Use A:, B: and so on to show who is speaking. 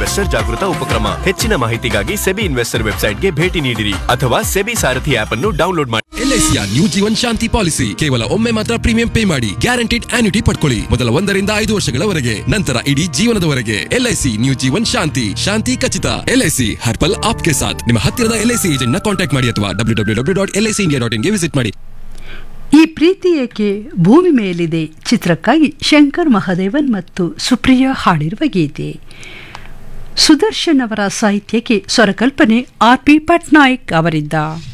A: investor ಜಾಗೃತ ಉಪಕ್ರಮ ಹೆಚ್ಚಿನ ಮಾಹಿತಿಗಾಗಿ ಸೆಬಿ ಇನ್ವೆಸ್ಟರ್ ವೆಬ್ಸೈಟ್ಗೆ ಭೇಟಿ ನೀಡಿರಿ ಅಥವಾ ಸೆಬಿ ಸಾರಥಿ ಆಪ್ ಅನ್ನು ಡೌನ್ಲೋಡ್ ಮಾಡಿ
B: ಎಲ್ಐಸಿಯ ನ್ಯೂ ಜೀವನ್ ಶಾಂತಿ ಪಾಲಿಸಿ ಕೇವಲ ಒಮ್ಮೆ ಮಾತ್ರ ಪ್ರೀಮಿಯಂ ಪೇ ಮಾಡಿ ಗ್ಯಾರಂಟಿಡ್ ಆನ್ಯುಟಿ ಪಡ್ಕೊಳ್ಳಿ ಮೊದಲ ಒಂದರಿಂದ ಐದು ವರ್ಷಗಳವರೆಗೆ ನಂತರ ಇಡೀ ಜೀವನದವರೆಗೆ ಎಲ್ಐಸಿ ನ್ಯೂ ಜೀವನ್ ಶಾಂತಿ ಶಾಂತಿ ಖಚಿತ ಎಲ್ಐಸಿ ಹರ್ಪಲ್ ಆಪ್ಗೆ ಸಾಥ್ ನಿಮ್ಮ ಹತ್ತಿರದ ಎಲ್ಐಸಿ ಏಜೆಂಟ್ ನ ಕಾಂಟ್ಯಾಕ್ಟ್ ಮಾಡಿ ಅಥವಾ W W W dot LIC India dot ಇನ್ಗೆ ವಿಸಿಟ್ ಮಾಡಿ
C: ಈ ಪ್ರೀತಿ ಏಕೆ ಭೂಮಿ ಮೇಲಿದೆ ಚಿತ್ರಕ್ಕಾಗಿ ಶಂಕರ್ ಮಹಾದೇವನ್ ಮತ್ತು ಸುಪ್ರಿಯಾ ಹಾಡಿರುವ ಗೀತೆ ಸುದರ್ಶನ್ ಅವರ ಸಾಹಿತ್ಯಕ್ಕೆ ಸ್ವರಕಲ್ಪನೆ ಆರ್ ಪಿ ಪಟ್ನಾಯಕ್ ಅವರಿದ್ದ